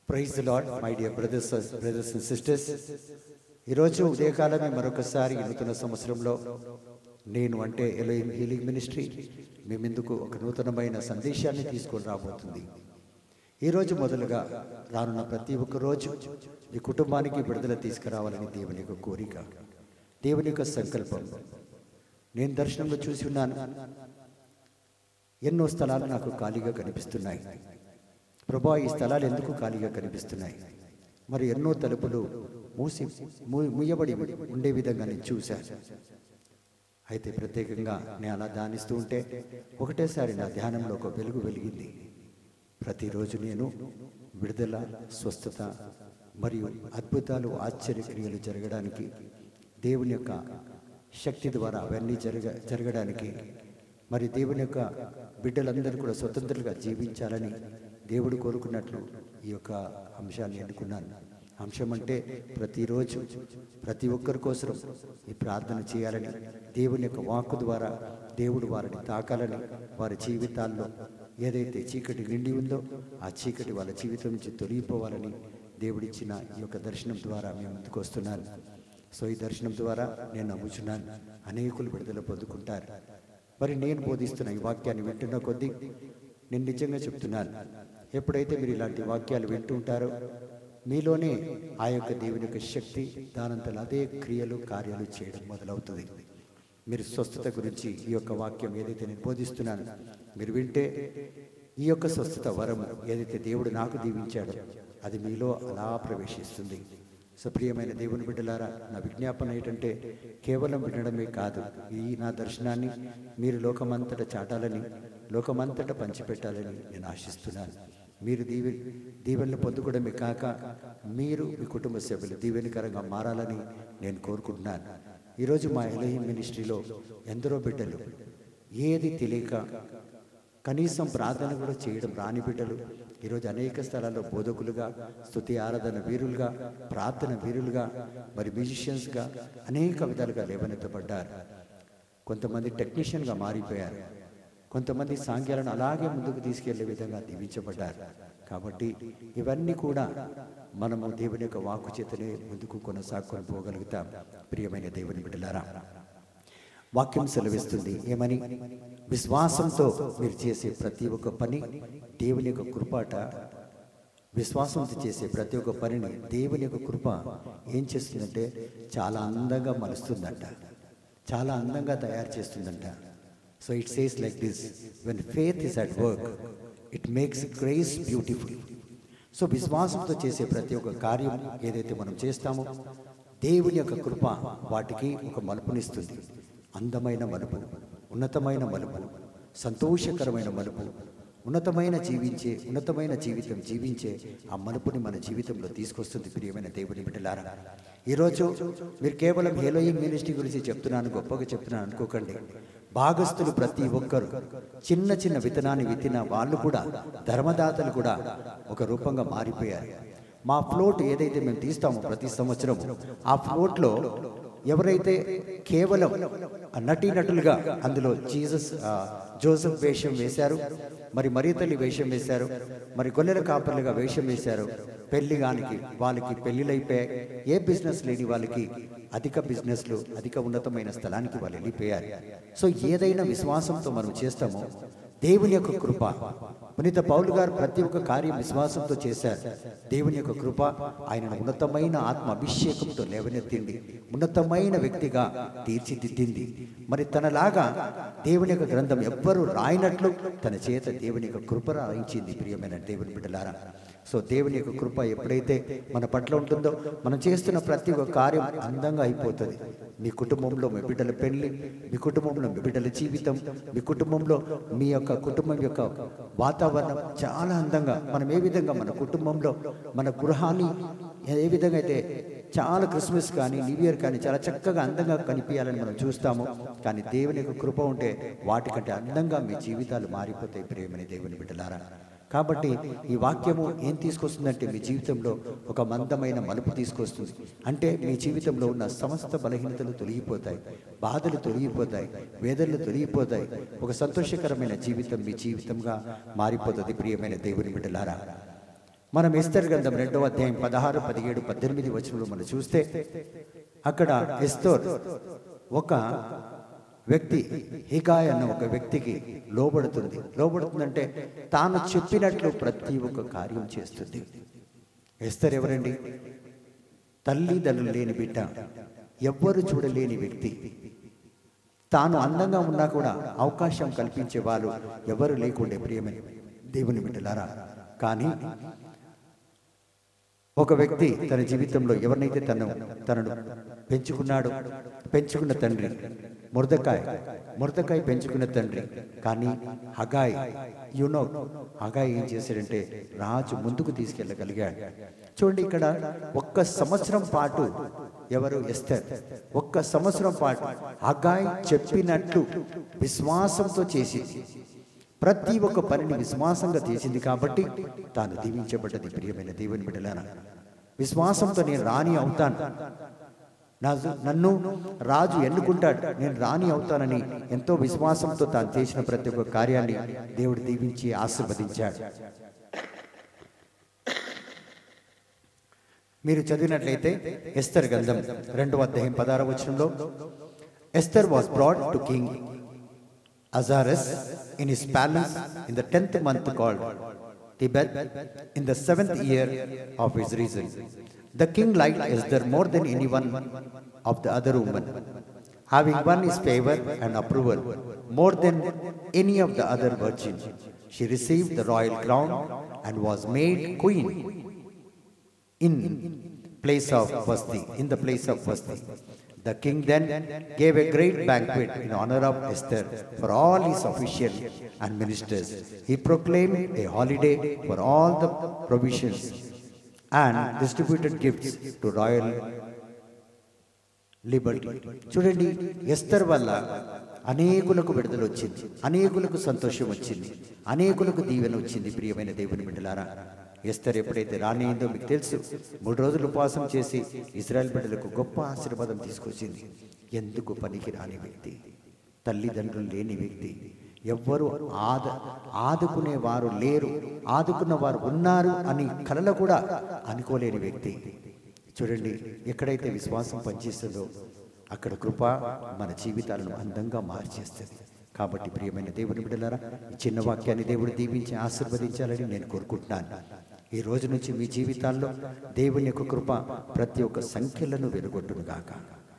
Praise Lord my dear brothers brothers and sisters ఈరోజు ఉదయకాలమే మరొకసారి ఈ నూతన సంవత్సరంలో నేను అంటే ఎలోయిం హీలింగ్ మినిస్ట్రీ మీ ముందుకు ఒక నూతనమైన సందేశాన్ని తీసుకొని రాబోతుంది ఈరోజు మొదలుగా రానున్న ప్రతి ఒక్క రోజు మీ కుటుంబానికి విడుదల తీసుకురావాలని దేవుని యొక్క కోరిక దేవుని యొక్క సంకల్పం నేను దర్శనంలో చూసి ఉన్నాను ఎన్నో స్థలాలు నాకు ఖాళీగా కనిపిస్తున్నాయి ప్రభా ఈ స్థలాలు ఎందుకు ఖాళీగా కనిపిస్తున్నాయి మరి ఎన్నో తలుపులు మూసి మూ- మూయబడి ఉండే విధంగా నేను చూశాను అయితే ప్రత్యేకంగా నేను అలా ధ్యానిస్తూ ఉంటే ఒకటేసారి నా ధ్యానంలో ఒక వెలుగు వెలిగింది ప్రతిరోజు నేను విడుదల స్వస్థత మరియు అద్భుతాలు ఆశ్చర్యక్రియలు జరగడానికి దేవుని యొక్క శక్తి ద్వారా అవన్నీ జరగ జరగడానికి మరి దేవుని యొక్క బిడ్డలందరూ కూడా స్వతంత్రులుగా జీవించాలని దేవుడు కోరుకున్నట్లు ఈ యొక్క అంశాన్ని ఎన్నుకున్నాను అంశం అంటే ప్రతిరోజు ప్రతి ఒక్కరి కోసం ఈ ప్రార్థన చేయాలని దేవుని యొక్క వాక్కు ద్వారా దేవుడు వారిని తాకాలని వారి జీవితాల్లో ఏదైతే చీకటి నిండి ఉందో ఆ చీకటి వాళ్ళ జీవితం నుంచి తొలగిపోవాలని దేవుడిచ్చిన ఈ యొక్క దర్శనం ద్వారా మేము ముందుకు వస్తున్నాను సో ఈ దర్శనం ద్వారా నేను నమ్ముచున్నాను అనేకులు విడుదల పొందుకుంటారు మరి నేను బోధిస్తున్న ఈ వాక్యాన్ని వింటున్న కొద్దీ నేను నిజంగా చెప్తున్నాను ఎప్పుడైతే మీరు ఇలాంటి వాక్యాలు వింటూ ఉంటారో మీలోనే ఆ యొక్క దేవుని యొక్క శక్తి దానంతలో అదే క్రియలు కార్యాలు చేయడం మొదలవుతుంది మీరు స్వస్థత గురించి ఈ యొక్క వాక్యం ఏదైతే నేను బోధిస్తున్నాను మీరు వింటే ఈ యొక్క స్వస్థత వరము ఏదైతే దేవుడు నాకు దీవించాడో అది మీలో అలా ప్రవేశిస్తుంది సో ప్రియమైన దేవుని బిడ్డలారా నా విజ్ఞాపన ఏంటంటే కేవలం వినడమే కాదు ఈ నా దర్శనాన్ని మీరు లోకమంతట చాటాలని లోకమంతట పంచిపెట్టాలని నేను ఆశిస్తున్నాను మీరు దీవె దీవెనలు పొందుకోవడమే కాక మీరు మీ కుటుంబ సభ్యులు దీవెనకరంగా మారాలని నేను కోరుకుంటున్నాను ఈరోజు మా ఎలహీం మినిస్ట్రీలో ఎందరో బిడ్డలు ఏది తెలియక కనీసం ప్రార్థన కూడా చేయడం రాని బిడ్డలు ఈరోజు అనేక స్థలాల్లో బోధకులుగా స్తుతి ఆరాధన వీరులుగా ప్రార్థన వీరులుగా మరి మ్యూజిషియన్స్గా అనేక విధాలుగా లేవనెత్తబడ్డారు కొంతమంది టెక్నీషియన్గా మారిపోయారు కొంతమంది సాంగ్యాలను అలాగే ముందుకు తీసుకెళ్లే విధంగా దీవించబడ్డారు కాబట్టి ఇవన్నీ కూడా మనము దేవుని యొక్క వాక్కు చేతనే ముందుకు కొనసాగుకొని పోగలుగుతాం ప్రియమైన దేవుని బిడ్డలారా వాక్యం సెలవిస్తుంది ఏమని విశ్వాసంతో మీరు చేసే ప్రతి ఒక్క పని దేవుని యొక్క కృపాట విశ్వాసంతో చేసే ప్రతి ఒక్క పనిని దేవుని యొక్క కృప ఏం చేస్తుందంటే చాలా అందంగా మలుస్తుందంట చాలా అందంగా తయారు చేస్తుందంట so it says like this when faith is at work it makes grace beautiful so విశ్వాసంతో చేసే ప్రతి ఒక్క కార్యం ఏదైతే మనం చేస్తామో దేవుని యొక్క కృప వాటికి ఒక మలుపునిస్తుంది అందమైన మలుపు ఉన్నతమైన మలుపు సంతోషకరమైన మలుపు ఉన్నతమైన జీవించే ఉన్నతమైన జీవితం జీవించే ఆ మలుపుని మన జీవితంలో తీసుకొస్తుంది ప్రియమైన దేవుని బిడ్డలారా ఈరోజు మీరు కేవలం హేలోయింగ్ మినిస్ట్రీ గురించి చెప్తున్నాను గొప్పగా చెప్తున్నాను అనుకోకండి భాగస్థులు ప్రతి ఒక్కరు చిన్న చిన్న విత్తనాన్ని విత్తిన వాళ్ళు కూడా ధర్మదాతలు కూడా ఒక రూపంగా మారిపోయారు మా ఫ్లోట్ ఏదైతే మేము తీస్తామో ప్రతి సంవత్సరం ఆ ఫ్లోట్లో ఎవరైతే కేవలం నటీనటులుగా అందులో జీసస్ ఆ, జోసెఫ్ వేషం వేశారు మరి మరియతల్లి వేషం వేశారు మరి గొల్లెల కాపర్లుగా వేషం వేశారు పెళ్లి గానికి వాళ్ళకి పెళ్లిళ్ళైపోయాయి ఏ బిజినెస్ లేని వాళ్ళకి అధిక బిజినెస్లు అధిక ఉన్నతమైన స్థలానికి వాళ్ళు వెళ్ళిపోయారు సో ఏదైనా విశ్వాసంతో మనం చేస్తామో దేవుని యొక్క కృప పునీత పౌలు గారు ప్రతి ఒక్క కార్యం విశ్వాసంతో చేశారు దేవుని యొక్క కృప ఆయనను ఉన్నతమైన ఆత్మ అభిషేకంతో లేవనెత్తింది ఉన్నతమైన వ్యక్తిగా తీర్చిదిద్దింది మరి తనలాగా దేవుని యొక్క గ్రంథం ఎవ్వరూ రాయినట్లు తన చేత దేవుని యొక్క కృప రాయించింది ప్రియమైన దేవుని బిడ్డలారా సో దేవుని యొక్క కృప ఎప్పుడైతే మన పట్ల ఉంటుందో మనం చేస్తున్న ప్రతి ఒక్క కార్యం అందంగా అయిపోతుంది మీ కుటుంబంలో మీ బిడ్డల పెళ్లి మీ కుటుంబంలో మీ బిడ్డల జీవితం మీ కుటుంబంలో మీ యొక్క కుటుంబం యొక్క వాతావరణం చాలా అందంగా మనం ఏ విధంగా మన కుటుంబంలో మన గృహాన్ని ఏ విధంగా అయితే చాలా క్రిస్మస్ కానీ న్యూ ఇయర్ కానీ చాలా చక్కగా అందంగా కనిపించాలని మనం చూస్తాము కానీ దేవుని యొక్క కృప ఉంటే వాటికంటే అందంగా మీ జీవితాలు మారిపోతాయి ప్రేమని దేవుని బిడ్డలారా కాబట్టి ఈ వాక్యము ఏం తీసుకొస్తుందంటే మీ జీవితంలో ఒక మందమైన మలుపు తీసుకొస్తుంది అంటే మీ జీవితంలో ఉన్న సమస్త బలహీనతలు తొలగిపోతాయి బాధలు తొలగిపోతాయి వేదనలు తొలగిపోతాయి ఒక సంతోషకరమైన జీవితం మీ జీవితంగా మారిపోతుంది ప్రియమైన దేవుని బిడ్డలారా మనం ఎస్తర్ గ్రంథం రెండవ అధ్యాయం పదహారు పదిహేడు పద్దెనిమిది వచనంలో మనం చూస్తే అక్కడ ఎస్తోర్ ఒక వ్యక్తి హిగాయ్ అన్న ఒక వ్యక్తికి లోబడుతుంది లోబడుతుందంటే తాను చెప్పినట్లు ప్రతి ఒక్క కార్యం చేస్తుంది ఎస్తర్ ఎవరండి తల్లిదండ్రులు లేని బిడ్డ ఎవ్వరు చూడలేని వ్యక్తి తాను అందంగా ఉన్నా కూడా అవకాశం కల్పించే వాళ్ళు ఎవరు లేకుండే ప్రియమని దేవుని బిడ్డలారా కానీ ఒక వ్యక్తి తన జీవితంలో ఎవరినైతే తను తనను పెంచుకున్నాడో పెంచుకున్న తండ్రి మురదకాయ్ మురదకాయ్ పెంచుకున్న తండ్రి కానీ హగాయ్ యునో హగాయ్ ఏం చేశాడంటే రాజు ముందుకు తీసుకెళ్ళగలిగాడు చూడండి ఇక్కడ ఒక్క సంవత్సరం పాటు ఎవరు ఎస్తర్ ఒక్క సంవత్సరం పాటు హగాయ్ చెప్పినట్లు విశ్వాసంతో చేసింది ప్రతి ఒక్క పనిని విశ్వాసంగా చేసింది కాబట్టి తాను దీవించబడ్డది ప్రియమైన దేవుని బిడ్డలారా విశ్వాసంతో నేను రాణి అవుతాను నా నన్ను రాజు ఎన్నుకుంటాడు నేను రాణి అవుతానని ఎంతో విశ్వాసంతో తాను చేసిన ప్రతి ఒక్క కార్యాన్ని దేవుడు దీవించి ఆశీర్వదించాడు మీరు చదివినట్లయితే ఎస్తర్ గంధం రెండవ అధ్యాయం పదార వచనంలో Esther was brought to king Azarus in his palace in the tenth month called Tibet in the seventh year of his reign. The king liked Esther more than anyone of the other women, having won his favor and approval more than any of the other virgins. She received the royal crown and was made queen in place of Vasti, in the place of Vasti. The king then gave a great banquet in honor of Esther for all his officials and ministers. He proclaimed a holiday for all the provisions and distributed gifts to royal liberty చూడండి Esther వల్ల అనేకులకు విడుదల వచ్చింది అనేకులకు సంతోషం వచ్చింది అనేకులకు దీవెన వచ్చింది ప్రియమైన దేవుని బిడ్డలారా ఎస్తర్ ఎప్పుడైతే రానియిందో మీకు తెలుసు మూడు రోజులు ఉపవాసం చేసి ఇజ్రాయెల్ బిడ్డలకు గొప్ప ఆశీర్వాదం తీసుకొచ్చింది ఎందుకు పనికి రాని వ్యక్తి తల్లిదండ్రులు లేని వ్యక్తి ఎవ్వరు ఆద ఆదుకునే వారు లేరు ఆదుకున్న వారు ఉన్నారు అని కలలో కూడా అనుకోలేని వ్యక్తి చూడండి ఎక్కడైతే విశ్వాసం పనిచేస్తుందో అక్కడ కృప మన జీవితాలను అందంగా మార్చేస్తుంది కాబట్టి ప్రియమైన దేవుని బిడ్డలారా ఈ చిన్న వాక్యాన్ని దేవుడు దీవించి ఆశీర్వదించాలని నేను కోరుకుంటున్నాను ఈ రోజు నుంచి మీ జీవితాల్లో దేవుని యొక్క కృప ప్రతి ఒక్క సంఖ్యలను వెలుగొట్టును గాక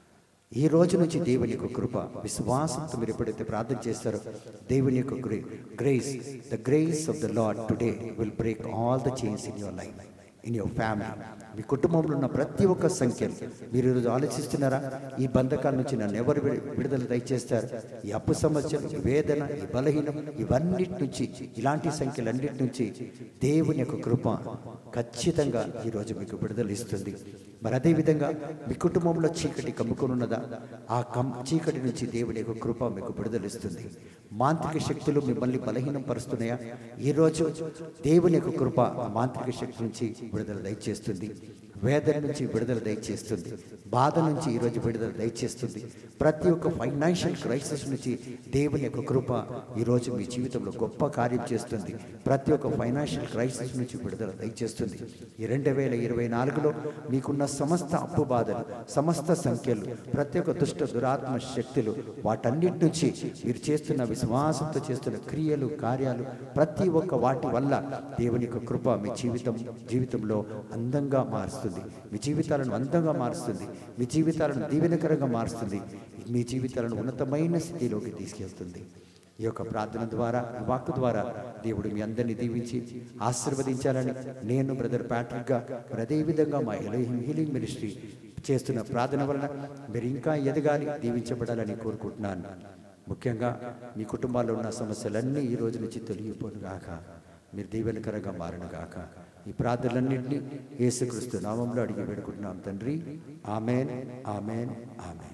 ఈ రోజు నుంచి దేవుని యొక్క కృప విశ్వాసంతో మీరు ఎప్పుడైతే ప్రార్థన చేస్తారో దేవుని యొక్క గ్రే grace the grace of the Lord today will break all the change in your life in your family మీ కుటుంబంలో ఉన్న ప్రతి ఒక్క సంఖ్యను మీరు ఈరోజు ఆలోచిస్తున్నారా ఈ బంధకాల నుంచి నన్ను ఎవరు విడు- విడుదల దయచేస్తారు ఈ అప్పు సమస్యలు ఈ వేదన ఈ బలహీనం ఇవన్నిటి నుంచి ఇలాంటి సంఖ్యలన్నిటి నుంచి దేవుని యొక్క కృప ఖచ్చితంగా ఈరోజు మీకు విడుదల ఇస్తుంది మరి అదేవిధంగా మీ కుటుంబంలో చీకటి కమ్ముకొని ఉన్నదా ఆ కమ్ చీకటి నుంచి దేవుని యొక్క కృప మీకు విడుదలిస్తుంది మాంత్రిక శక్తులు మిమ్మల్ని బలహీనం పరుస్తున్నాయా ఈరోజు దేవుని యొక్క కృప ఆ మాంత్రిక శక్తి నుంచి విడుదల దయచేస్తుంది వేదన నుంచి విడుదల దయచేస్తుంది బాధ నుంచి ఈరోజు విడుదల దయచేస్తుంది ప్రతి ఒక్క ఫైనాన్షియల్ క్రైసిస్ నుంచి దేవుని యొక్క కృప ఈరోజు మీ జీవితంలో గొప్ప కార్యం చేస్తుంది ప్రతి ఒక్క ఫైనాన్షియల్ క్రైసిస్ నుంచి విడుదల దయచేస్తుంది ఈ రెండు వేల ఇరవై నాలుగులో మీకున్న సమస్త అప్పు బాధలు సమస్త సంఖ్యలు ప్రతి ఒక్క దుష్ట దురాత్మ శక్తులు వాటన్నిటి నుంచి మీరు చేస్తున్న విశ్వాసంతో చేస్తున్న క్రియలు కార్యాలు ప్రతి ఒక్క వాటి వల్ల దేవుని యొక్క కృప మీ జీవితం జీవితంలో అందంగా మారుస్తుంది మీ జీవితాలను అందంగా మారుస్తుంది మీ జీవితాలను దీవెనకరంగా మారుస్తుంది మీ జీవితాలను ఉన్నతమైన స్థితిలోకి తీసుకెళ్తుంది ఈ యొక్క ప్రార్థన ద్వారా ఈ వాక్కు ద్వారా దేవుడు మీ అందరినీ దీవించి ఆశీర్వదించాలని నేను బ్రదర్ ప్యాట్రిక్గా మరి అదేవిధంగా మా ఎలోహిం హీలింగ్ మినిస్ట్రీ చేస్తున్న ప్రార్థన వలన మీరు ఇంకా ఎదగాలి దీవించబడాలని కోరుకుంటున్నాను ముఖ్యంగా మీ కుటుంబాల్లో ఉన్న సమస్యలన్నీ ఈ రోజు నుంచి తొలగిపోను గాక మీరు దీవెనకరంగా మారను గాక ఈ ప్రార్థనలన్నింటినీ యేసుక్రీస్తు నామంలో అడిగి వేడుకుంటున్నాం తండ్రి ఆమెన్ ఆమెన్ ఆమెన్